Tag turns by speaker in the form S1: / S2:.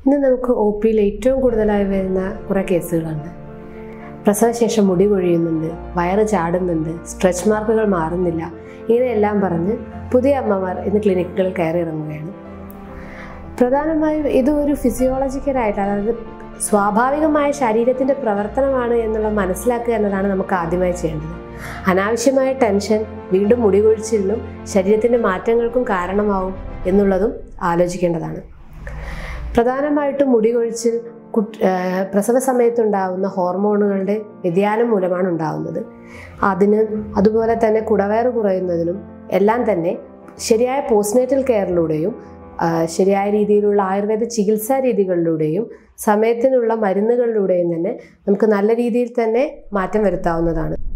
S1: ഇന്ന് നമുക്ക് ഒ പിയിൽ ഏറ്റവും കൂടുതലായി വരുന്ന കുറേ കേസുകളുണ്ട് പ്രസവശേഷം മുടി കൊഴിയുന്നുണ്ട് വയറ് ചാടുന്നുണ്ട് സ്ട്രെച്ച് മാർക്കുകൾ മാറുന്നില്ല ഇങ്ങനെയെല്ലാം പറഞ്ഞ് പുതിയ അമ്മമാർ ഇന്ന് ക്ലിനിക്കുകളിൽ കയറി ഇറങ്ങുകയാണ് പ്രധാനമായും ഇത് ഒരു ഫിസിയോളജിക്കലായിട്ട് അതായത് സ്വാഭാവികമായ ശരീരത്തിൻ്റെ പ്രവർത്തനമാണ് എന്നുള്ളത് മനസ്സിലാക്കുക എന്നതാണ് നമുക്ക് ആദ്യമായി ചെയ്യേണ്ടത് അനാവശ്യമായ ടെൻഷൻ വീണ്ടും മുടി കൊഴിച്ചിലിനും ശരീരത്തിൻ്റെ മാറ്റങ്ങൾക്കും കാരണമാവും എന്നുള്ളതും ആലോചിക്കേണ്ടതാണ് പ്രധാനമായിട്ടും മുടി കൊഴിച്ചിൽ കുട്ട് പ്രസവ സമയത്തുണ്ടാകുന്ന ഹോർമോണുകളുടെ വ്യതിയാനം മൂലമാണ് ഉണ്ടാകുന്നത് അതിന് അതുപോലെ തന്നെ കുടവയറ് കുറയുന്നതിനും എല്ലാം തന്നെ ശരിയായ പോസ്റ്റ്നേറ്റൽ കെയറിലൂടെയും ശരിയായ രീതിയിലുള്ള ആയുർവേദ ചികിത്സാ രീതികളിലൂടെയും സമയത്തിനുള്ള മരുന്നുകളിലൂടെയും തന്നെ നമുക്ക് നല്ല രീതിയിൽ തന്നെ മാറ്റം വരുത്താവുന്നതാണ്